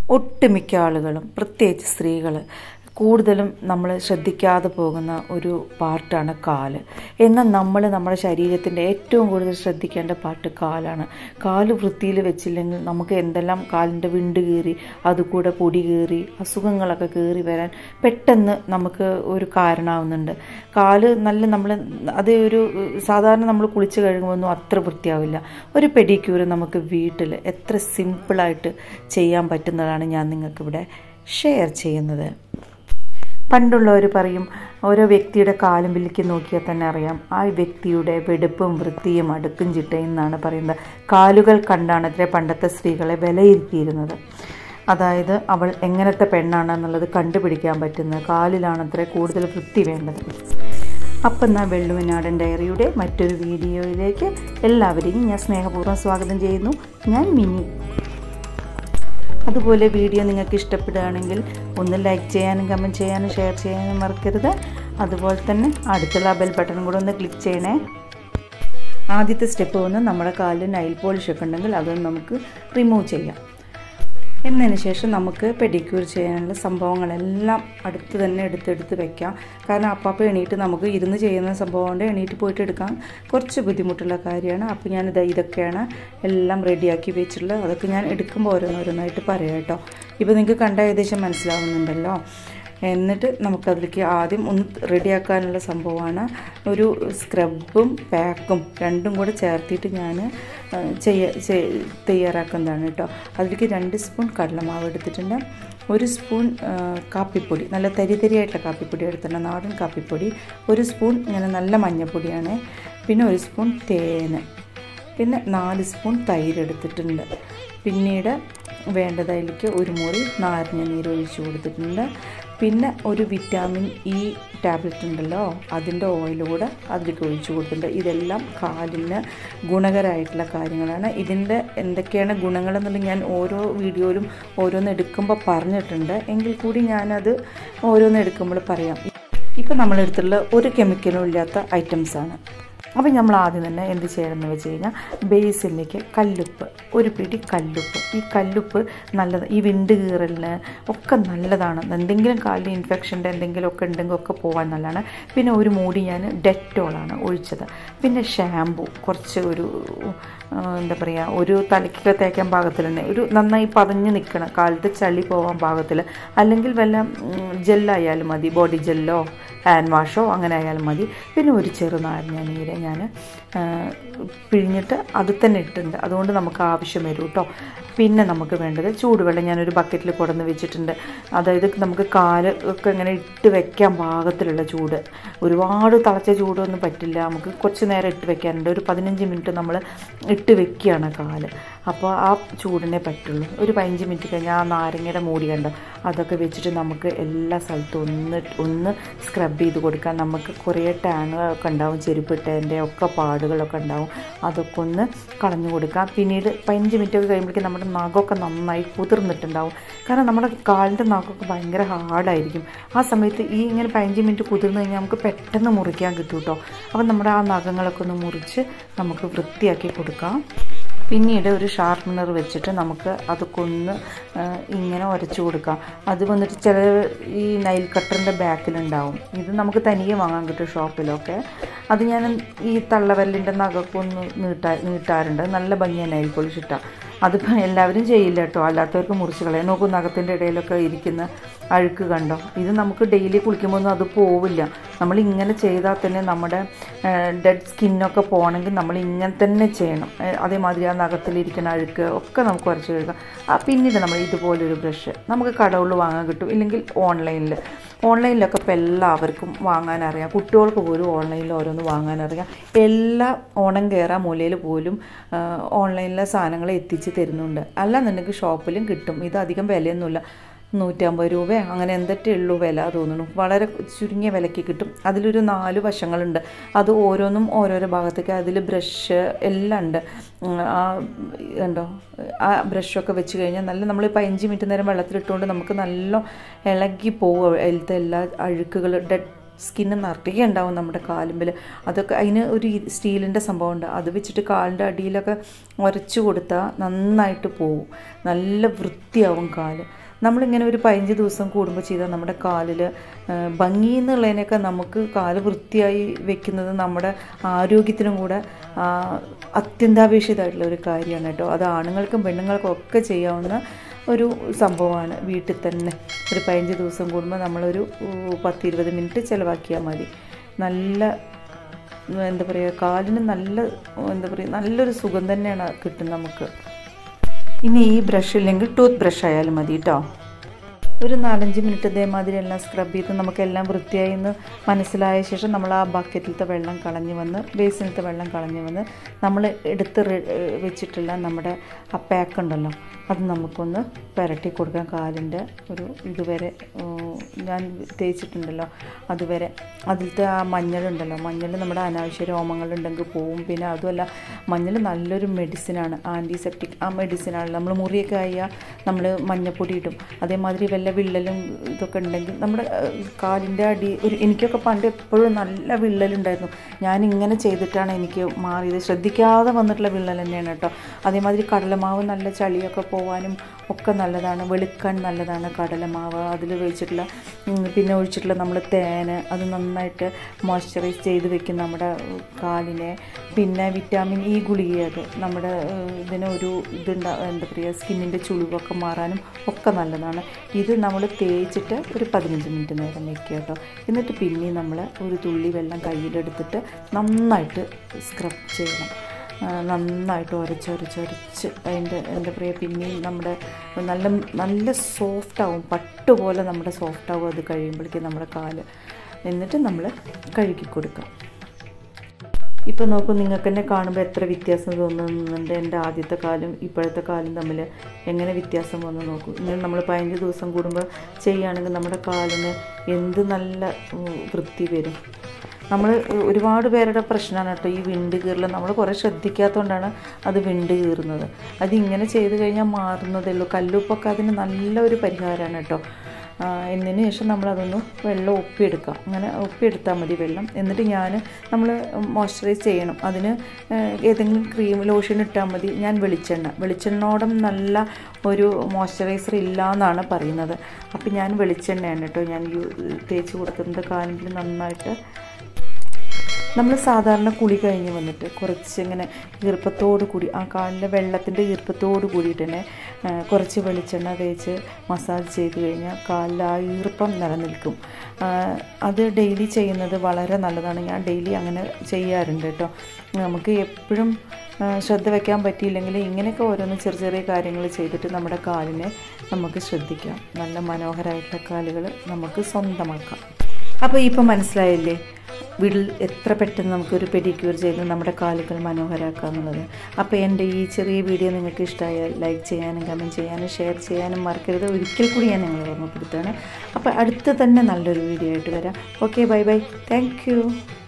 ഒട്ടുമിക്ക ആളുകളും പ്രത്യേകിച്ച് സ്ത്രീകൾ കൂടുതലും നമ്മൾ ശ്രദ്ധിക്കാതെ പോകുന്ന ഒരു പാർട്ടാണ് കാല് എന്നാൽ നമ്മൾ നമ്മുടെ ശരീരത്തിൻ്റെ ഏറ്റവും കൂടുതൽ ശ്രദ്ധിക്കേണ്ട പാർട്ട് കാലാണ് കാല് വൃത്തിയിൽ വെച്ചില്ലെങ്കിൽ നമുക്ക് എന്തെല്ലാം കാലിൻ്റെ വിണ്ട് കീറി അതുകൂടെ പൊടി കീറി അസുഖങ്ങളൊക്കെ കീറി വരാൻ പെട്ടെന്ന് നമുക്ക് ഒരു കാരണമാവുന്നുണ്ട് കാല് നല്ല നമ്മൾ അത് ഒരു സാധാരണ നമ്മൾ കുളിച്ച് കഴുകുമ്പോൾ അത്ര വൃത്തിയാവില്ല ഒരു പെഡിക്യൂർ നമുക്ക് വീട്ടിൽ എത്ര സിമ്പിളായിട്ട് ചെയ്യാൻ പറ്റുന്നതാണ് ഞാൻ നിങ്ങൾക്കിവിടെ ഷെയർ ചെയ്യുന്നത് പണ്ടുള്ളവർ പറയും ഓരോ വ്യക്തിയുടെ കാലും വില്ലിക്ക് നോക്കിയാൽ തന്നെ അറിയാം ആ വ്യക്തിയുടെ വെടുപ്പും വൃത്തിയും അടുക്കും ചിട്ടയും എന്നാണ് പറയുന്നത് കാലുകൾ കണ്ടാണ് അത്ര പണ്ടത്തെ സ്ത്രീകളെ വിലയിരുത്തിയിരുന്നത് അതായത് അവൾ എങ്ങനത്തെ പെണ്ണാണെന്നുള്ളത് കണ്ടുപിടിക്കാൻ പറ്റുന്നത് കാലിലാണത്ര കൂടുതൽ വൃത്തി വേണ്ടത് അപ്പം എന്നാൽ വെള്ളുവനാടൻ ഡയറിയുടെ മറ്റൊരു വീഡിയോയിലേക്ക് എല്ലാവരെയും ഞാൻ സ്നേഹപൂർവ്വം സ്വാഗതം ചെയ്യുന്നു ഞാൻ മിനി അതുപോലെ വീഡിയോ നിങ്ങൾക്ക് ഇഷ്ടപ്പെടുകയാണെങ്കിൽ ഒന്ന് ലൈക്ക് ചെയ്യാനും കമൻറ്റ് ചെയ്യാനും ഷെയർ ചെയ്യാനും മറക്കരുത് അതുപോലെ തന്നെ അടുത്തുള്ള ബെൽ ബട്ടൺ കൂടെ ഒന്ന് ക്ലിക്ക് ചെയ്യണേ ആദ്യത്തെ സ്റ്റെപ്പ് വന്ന് നമ്മുടെ കാലിൽ നൈൽ പോളിഷ് ഒക്കെ ഉണ്ടെങ്കിൽ അതൊന്ന് നമുക്ക് റിമൂവ് ചെയ്യാം എന്നതിന് ശേഷം നമുക്ക് പെഡിക്യൂർ ചെയ്യാനുള്ള സംഭവങ്ങളെല്ലാം അടുത്ത് തന്നെ എടുത്തെടുത്ത് വെക്കാം കാരണം അപ്പാപ്പം എണീറ്റ് നമുക്ക് ഇരുന്ന് ചെയ്യുന്ന സംഭവം കൊണ്ട് എണീറ്റ് പോയിട്ട് എടുക്കാൻ കുറച്ച് ബുദ്ധിമുട്ടുള്ള കാര്യമാണ് അപ്പോൾ ഞാനിത് ഇതൊക്കെയാണ് എല്ലാം റെഡിയാക്കി വെച്ചിട്ടുള്ളത് അതൊക്കെ ഞാൻ എടുക്കുമ്പോൾ ഓരോന്നോരോന്നായിട്ട് പറയാം കേട്ടോ ഇപ്പോൾ നിങ്ങൾക്ക് കണ്ട ഏകദേശം മനസ്സിലാവുന്നുണ്ടല്ലോ എന്നിട്ട് നമുക്കതിലേക്ക് ആദ്യം ഒന്ന് റെഡിയാക്കാനുള്ള സംഭവമാണ് ഒരു സ്ക്രബും പാക്കും രണ്ടും കൂടെ ചേർത്തിട്ട് ഞാൻ ചെയ്യ തയ്യാറാക്കുന്നതാണ് കേട്ടോ അതിലേക്ക് രണ്ട് സ്പൂൺ കടലമാവ് എടുത്തിട്ടുണ്ട് ഒരു സ്പൂൺ കാപ്പിപ്പൊടി നല്ല തരി തരിയായിട്ടുള്ള കാപ്പിപ്പൊടി എടുത്തിട്ടുണ്ട് നാടൻ കാപ്പിപ്പൊടി ഒരു സ്പൂൺ ഇങ്ങനെ നല്ല മഞ്ഞൾപ്പൊടിയാണ് പിന്നെ ഒരു സ്പൂൺ തേന് പിന്നെ നാല് സ്പൂൺ തൈര് എടുത്തിട്ടുണ്ട് പിന്നീട് വേണ്ടത് അതിലേക്ക് ഒരു മുറി നാരങ്ങ നീര് ഒഴിച്ച് കൊടുത്തിട്ടുണ്ട് പിന്നെ ഒരു വിറ്റാമിൻ ഇ ടാബ്ലറ്റ് ഉണ്ടല്ലോ അതിൻ്റെ ഓയിൽ കൂടെ അതിലേക്ക് ഒഴിച്ചു കൊടുത്തിട്ടുണ്ട് ഇതെല്ലാം കാലിന് ഗുണകരമായിട്ടുള്ള കാര്യങ്ങളാണ് ഇതിൻ്റെ എന്തൊക്കെയാണ് ഗുണങ്ങളെന്നുള്ളത് ഞാൻ ഓരോ വീഡിയോയിലും ഓരോന്ന് എടുക്കുമ്പോൾ പറഞ്ഞിട്ടുണ്ട് എങ്കിൽ കൂടി ഞാനത് ഓരോന്ന് എടുക്കുമ്പോൾ പറയാം ഇപ്പം നമ്മളെടുത്തുള്ള ഒരു കെമിക്കലും ഇല്ലാത്ത ഐറ്റംസാണ് അപ്പം നമ്മൾ ആദ്യം തന്നെ എന്ത് ചെയ്യണമെന്ന് വെച്ച് കഴിഞ്ഞാൽ ബേസിലേക്ക് കല്ലുപ്പ് ഒരു പിടി കല്ലുപ്പ് ഈ കല്ലുപ്പ് നല്ലത് ഈ വിണ്ട് കീറലിന് ഒക്കെ നല്ലതാണ് എന്തെങ്കിലും കാലിൽ ഇൻഫെക്ഷൻ്റെ എന്തെങ്കിലുമൊക്കെ ഉണ്ടെങ്കിൽ ഒക്കെ പോകാൻ നല്ലതാണ് പിന്നെ ഒരു മൂടി ഞാൻ ഡെറ്റോളാണ് ഒഴിച്ചത് പിന്നെ ഷാമ്പു കുറച്ച് ഒരു എന്താ പറയുക ഒരു തലയ്ക്കൊക്കെ തേക്കാൻ പാകത്തിലുണ്ട് ഒരു നന്നായി പതഞ്ഞ് നിൽക്കണം കാലത്ത് ചളി പോകാൻ പാകത്തിൽ അല്ലെങ്കിൽ വല്ല ജെല്ലായാലും മതി ബോഡി ജെല്ലോ ഹാൻഡ് വാഷോ അങ്ങനെ ആയാലും മതി പിന്നെ ഒരു ചെറുനാരങ്ങ നീര് ഞാൻ പിഴിഞ്ഞിട്ട് അത് തന്നെ ഇട്ടിട്ടുണ്ട് അതുകൊണ്ട് നമുക്ക് ആവശ്യം വരും കേട്ടോ പിന്നെ നമുക്ക് വേണ്ടത് ചൂടുവെള്ളം ഞാനൊരു ബക്കറ്റിൽ കൊടുന്ന് വെച്ചിട്ടുണ്ട് അതായത് നമുക്ക് കാല് ഒക്കെ ഇങ്ങനെ ഇട്ട് വെക്കാൻ പാകത്തിലുള്ള ചൂട് ഒരുപാട് തിളച്ച ചൂടൊന്നും പറ്റില്ല നമുക്ക് കുറച്ച് നേരം ഇട്ട് വെക്കാനുണ്ട് ഒരു പതിനഞ്ച് മിനിറ്റ് നമ്മൾ ഇട്ട് വെക്കുകയാണ് കാല് അപ്പോൾ ആ ചൂടിനെ പറ്റുള്ളൂ ഒരു പതിനഞ്ച് മിനിറ്റ് കഴിഞ്ഞാൽ ആ നാരങ്ങയുടെ മൂടി കണ്ടോ അതൊക്കെ വെച്ചിട്ട് നമുക്ക് എല്ലാ സ്ഥലത്തും ഒന്ന് ഒന്ന് സ്ക്രബ് ചെയ്ത് കൊടുക്കാം നമുക്ക് കുറേ ടാനുകളൊക്കെ ഉണ്ടാവും ചെരുപ്പിട്ടതിൻ്റെ ഒക്കെ പാടുകളൊക്കെ ഉണ്ടാവും അതൊക്കെ ഒന്ന് കളഞ്ഞു കൊടുക്കാം പിന്നീട് പതിനഞ്ച് മിനിറ്റ് ഒക്കെ കഴിയുമ്പോഴേക്കും നമ്മുടെ നഖമൊക്കെ നന്നായി കുതിർന്നിട്ടുണ്ടാവും കാരണം നമ്മുടെ കാലിൻ്റെ നഖമൊക്കെ ഭയങ്കര ഹാർഡായിരിക്കും ആ സമയത്ത് ഈ ഇങ്ങനെ പതിനഞ്ച് മിനിറ്റ് കുതിർന്ന് കഴിഞ്ഞാൽ നമുക്ക് പെട്ടെന്ന് മുറിക്കാൻ കിട്ടും കേട്ടോ അപ്പം നമ്മുടെ ആ നഖങ്ങളൊക്കെ ഒന്ന് മുറിച്ച് നമുക്ക് വൃത്തിയാക്കി കൊടുക്കാം പിന്നീട് ഒരു ഷാർപ്പനർ വെച്ചിട്ട് നമുക്ക് അതൊക്കെ ഒന്ന് ഇങ്ങനെ ഉരച്ചു കൊടുക്കാം അത് വന്നിട്ട് ചില ഈ നൈൽ കട്ടറിൻ്റെ ബാക്കിലുണ്ടാവും ഇത് നമുക്ക് തനിയെ വാങ്ങാൻ കിട്ടും ഷോപ്പിലൊക്കെ അത് ഞാൻ ഈ തള്ളവരലിൻ്റെ നഖമൊക്കെ ഒന്ന് നീട്ടാ നീട്ടാറുണ്ട് നല്ല ഭംഗിയാണ് നൈൽ പോളിഷ് ഇട്ടാൽ അതിപ്പോൾ എല്ലാവരും ചെയ്യില്ല കേട്ടോ അല്ലാത്തവർക്ക് മുറിച്ച് കളയാം നോക്കൂ നഖത്തിൻ്റെ ഇടയിലൊക്കെ ഇരിക്കുന്ന അഴുക്ക് കണ്ടോ ഇത് നമുക്ക് ഡെയിലി കുളിക്കുമ്പോൾ ഒന്നും അത് പോവില്ല നമ്മൾ ഇങ്ങനെ ചെയ്താൽ തന്നെ നമ്മുടെ ഡെഡ് സ്കിന്നൊക്കെ പോകണമെങ്കിൽ നമ്മൾ ഇങ്ങനെ തന്നെ ചെയ്യണം അതേമാതിരി ആ നഖത്തിലിരിക്കുന്ന അഴുക്ക് ഒക്കെ നമുക്ക് ഉരച്ച് കഴുകാം ആ പിന്നീട് നമ്മൾ ഇതുപോലൊരു ബ്രഷ് നമുക്ക് കടകളിൽ വാങ്ങാൻ കിട്ടും ഇല്ലെങ്കിൽ ഓൺലൈനിൽ ഓൺലൈനിലൊക്കെ ഇപ്പോൾ എല്ലാവർക്കും വാങ്ങാനറിയാം കുട്ടികൾക്ക് പോലും ഓൺലൈനിൽ ഓരോന്ന് വാങ്ങാനറിയാം എല്ലാ ഓണം കയറാൻ മൂലയിൽ പോലും ഓൺലൈനിലെ സാധനങ്ങൾ എത്തിച്ച് തരുന്നുണ്ട് അല്ലാന്നുണ്ടെങ്കിൽ ഷോപ്പിലും കിട്ടും ഇത് അധികം വിലയൊന്നുമില്ല നൂറ്റമ്പത് രൂപ അങ്ങനെ എന്തൊക്കെ ഉള്ളൂ വില തോന്നുന്നു വളരെ ചുരുങ്ങിയ വിലയ്ക്ക് കിട്ടും അതിലൊരു നാല് വശങ്ങളുണ്ട് അത് ഓരോന്നും ഓരോരോ ഭാഗത്തേക്ക് അതിൽ ബ്രഷ് എല്ലാം ഉണ്ട് ആ കണ്ടോ ആ ബ്രഷൊക്കെ വെച്ച് കഴിഞ്ഞാൽ നല്ല നമ്മൾ പതിനഞ്ച് മിനിറ്റ് നേരം വെള്ളത്തിലിട്ടുകൊണ്ട് നമുക്ക് നല്ല ഇളകി പോവുക അതിലത്തെ എല്ലാ അഴുക്കുകൾ ഡെഡ് സ്കിന്ന് നിറയെ ഉണ്ടാവും നമ്മുടെ കാലുമ്പിൽ അതൊക്കെ അതിന് ഒരു സ്റ്റീലിൻ്റെ സംഭവമുണ്ട് അത് വെച്ചിട്ട് കാലിൻ്റെ അടിയിലൊക്കെ ഉരച്ചു കൊടുത്താൽ നന്നായിട്ട് പോവും നല്ല വൃത്തിയാവും കാല് നമ്മളിങ്ങനെ ഒരു പതിനഞ്ച് ദിവസം കൂടുമ്പോൾ ചെയ്താൽ നമ്മുടെ കാലിൽ ഭംഗി എന്നുള്ളതിനൊക്കെ നമുക്ക് കാല് വൃത്തിയായി വെക്കുന്നത് നമ്മുടെ ആരോഗ്യത്തിനും കൂടെ ആ, അത്യന്താപേക്ഷിതമായിട്ടുള്ള ഒരു കാര്യമാണ് കേട്ടോ അത് ആണുങ്ങൾക്കും പെണ്ണുങ്ങൾക്കും ഒക്കെ ചെയ്യാവുന്ന ഒരു സംഭവമാണ് വീട്ടിൽ തന്നെ ഒരു പതിനഞ്ച് ദിവസം കൂടുമ്പോൾ നമ്മളൊരു ഉ, പത്തിരുപത് മിനിറ്റ് ചിലവാക്കിയാൽ മതി നല്ല എന്താ പറയുക കാലിന് നല്ല എന്താ പറയുക നല്ലൊരു സുഖം തന്നെയാണ് കിട്ടും നമുക്ക് ഇനി ഈ ബ്രഷ് ഇല്ലെങ്കിൽ ടൂത്ത് ബ്രഷ് ആയാലും മതി കേട്ടോ ഒരു നാലഞ്ച് മിനിറ്റ് ഇതേമാതിരി എല്ലാം സ്ക്രബ് ചെയ്ത് നമുക്കെല്ലാം വൃത്തിയായി എന്ന് മനസ്സിലായ ശേഷം നമ്മൾ ആ ബക്കറ്റിലത്തെ വെള്ളം കളഞ്ഞു വന്ന് ബേസിനത്തെ വെള്ളം കളഞ്ഞു വന്ന് നമ്മൾ എടുത്ത് റെ- ഏഹ് വെച്ചിട്ടുള്ള നമ്മുടെ ആ പാക്ക് ഉണ്ടല്ലോ അത് നമുക്കൊന്ന് പുരട്ടി കൊടുക്കാം കാലിൻ്റെ ഒരു ഇതുവരെ ഏഹ് ഞാൻ തേച്ചിട്ടുണ്ടല്ലോ അതുവരെ അതിലത്തെ ആ മഞ്ഞളുണ്ടല്ലോ മഞ്ഞൾ നമ്മുടെ അനാവശ്യ രോമങ്ങളുണ്ടെങ്കിൽ പോവും പിന്നെ അതുമല്ല മഞ്ഞൾ നല്ലൊരു മെഡിസിനാണ് ആൻറ്റിസെപ്റ്റിക് ആ മെഡിസിനാണ് നമ്മൾ മുറിയൊക്കെ ആയാൽ നമ്മൾ മഞ്ഞപ്പൊടി ഇടും അതേമാതിരി വല്ല വിള്ളലും ഇതൊക്കെ ഉണ്ടെങ്കിൽ നമ്മുടെ ഏഹ്, കാലിൻ്റെ അടി ഒരു എനിക്കൊക്കെ പണ്ട് എപ്പോഴും നല്ല വിള്ളലുണ്ടായിരുന്നു ഞാൻ ഇങ്ങനെ ചെയ്തിട്ടാണ് എനിക്ക് മാറിയത് ശ്രദ്ധിക്കാതെ വന്നിട്ടുള്ള വിള്ളൽ തന്നെയാണ് കേട്ടോ അതേമാതിരി കടലമാവ് നല്ല ചളിയൊക്കെ പോവാനും ഒക്കെ നല്ലതാണ് വെളുക്കാൻ നല്ലതാണ് കടലമാവ് അതിൽ വെച്ചിട്ടുള്ള ഉം, പിന്നെ ഒഴിച്ചിട്ടുള്ള നമ്മൾ തേന് അത് നന്നായിട്ട് മോയ്സ്ചറൈസ് ചെയ്ത് വെക്കും നമ്മുടെ ഉം, കാലിനെ പിന്നെ വിറ്റാമിൻ ഇ ഗുളിക അത് നമ്മുടെ ഏഹ്, ഇതിന് ഒരു ഇതുണ്ടാ എന്താ പറയുക സ്കിന്നിൻ്റെ ചുളിവൊക്കെ മാറാനും ഒക്കെ നല്ലതാണ് ഇത് നമ്മൾ തേച്ചിട്ട് ഒരു പതിനഞ്ച് മിനിറ്റ് നേരം വെക്കുക കേട്ടോ എന്നിട്ട് പിന്നെയും നമ്മൾ ഒരു തുള്ളി വെള്ളം കയ്യിലെടുത്തിട്ട് നന്നായിട്ട് സ്ക്രബ് ചെയ്യണം ആ, നന്നായിട്ട് ഉരച്ച് ഉരച്ച് ഉരച്ച് അതിൻ്റെ എന്താ പറയുക പിന്നെയും നമ്മുടെ നല്ല നല്ല സോഫ്റ്റ് ആവും പട്ട് പോലെ നമ്മുടെ സോഫ്റ്റ് ആവും അത് കഴിയുമ്പോഴേക്കും നമ്മുടെ കാല് എന്നിട്ട് നമ്മൾ കഴുകി കൊടുക്കാം ഇപ്പോൾ നോക്കൂ നിങ്ങൾക്ക് തന്നെ കാണുമ്പോൾ എത്ര വ്യത്യാസം തോന്നുന്നുണ്ട് എൻ്റെ ആദ്യത്തെ കാലും ഇപ്പോഴത്തെ കാലും തമ്മിൽ എങ്ങനെ വ്യത്യാസം വന്ന് നോക്കൂ ഇങ്ങനെ നമ്മൾ പതിനഞ്ച് ദിവസം കൂടുമ്പോൾ ചെയ്യുകയാണെങ്കിൽ നമ്മുടെ കാലിന് എന്ത് നല്ല ഉം, വൃത്തി വരും നമ്മൾ ഒരുപാട് പേരുടെ പ്രശ്നമാണ് കേട്ടോ ഈ വിണ്ട് കീറൽ നമ്മൾ കുറേ ശ്രദ്ധിക്കാത്തതുകൊണ്ടാണ് അത് വിണ്ട് കീറുന്നത് അത് ഇങ്ങനെ ചെയ്ത് കഴിഞ്ഞാൽ മാറുന്നതേ ഉള്ളൂ കല്ലുപ്പൊക്കെ അതിന് നല്ലൊരു പരിഹാരമാണ് കേട്ടോ ആ, എന്നതിന് ശേഷം നമ്മളതൊന്ന് വെള്ളം ഒപ്പിയെടുക്കാം അങ്ങനെ ഒപ്പിയെടുത്താൽ മതി വെള്ളം എന്നിട്ട് ഞാൻ നമ്മൾ മോയ്സ്ചറൈസ് ചെയ്യണം അതിന് ആ, ഏതെങ്കിലും ക്രീം ലോഷൻ ഇട്ടാൽ മതി ഞാൻ വെളിച്ചെണ്ണ വെളിച്ചെണ്ണോടം നല്ല ഒരു മോയ്സ്ചറൈസർ ഇല്ല എന്നാണ് പറയുന്നത് അപ്പം ഞാൻ വെളിച്ചെണ്ണയാണ് കേട്ടോ ഞാൻ യൂ തേച്ച് കൊടുക്കുന്നത് കാലിൽ നന്നായിട്ട് നമ്മൾ സാധാരണ കുളി കഴിഞ്ഞ് വന്നിട്ട് കുറച്ച് ഇങ്ങനെ ഈർപ്പത്തോട് കൂടി ആ കാലിലെ വെള്ളത്തിൻ്റെ ഈർപ്പത്തോട് കൂടിയിട്ട് തന്നെ ആ, കുറച്ച് വെളിച്ചെണ്ണ തേച്ച് മസാജ് ചെയ്ത് കഴിഞ്ഞാൽ കാലിൽ ആ ഈർപ്പം നിലനിൽക്കും ആ, അത് ഡെയിലി ചെയ്യുന്നത് വളരെ നല്ലതാണ് ഞാൻ ഡെയിലി അങ്ങനെ ചെയ്യാറുണ്ട് കേട്ടോ നമുക്ക് എപ്പോഴും ആ, ശ്രദ്ധ വയ്ക്കാൻ പറ്റിയില്ലെങ്കിൽ ഇങ്ങനെയൊക്കെ ഓരോന്ന് ചെറിയ ചെറിയ കാര്യങ്ങൾ ചെയ്തിട്ട് നമ്മുടെ കാലിനെ നമുക്ക് ശ്രദ്ധിക്കാം നല്ല മനോഹരമായിട്ടുള്ള കാലുകൾ നമുക്ക് സ്വന്തമാക്കാം അപ്പോൾ ഇപ്പം മനസ്സിലായില്ലേ വീട്ടിൽ എത്ര പെട്ടെന്ന് നമുക്കൊരു പെഡിക്യൂർ ചെയ്ത് നമ്മുടെ കാലുകൾ മനോഹരമാക്കുക എന്നുള്ളത് അപ്പോൾ എൻ്റെ ഈ ചെറിയ വീഡിയോ നിങ്ങൾക്ക് ഇഷ്ടമായാൽ ലൈക്ക് ചെയ്യാനും കമൻറ്റ് ചെയ്യാനും ഷെയർ ചെയ്യാനും മറക്കരുത് ഒരിക്കൽ കൂടി ഞാൻ നിങ്ങളെ ഓർമ്മപ്പെടുത്തുകയാണ് അപ്പോൾ അടുത്ത് തന്നെ നല്ലൊരു വീഡിയോ ആയിട്ട് വരാം ഓക്കെ ബൈ ബൈ താങ്ക്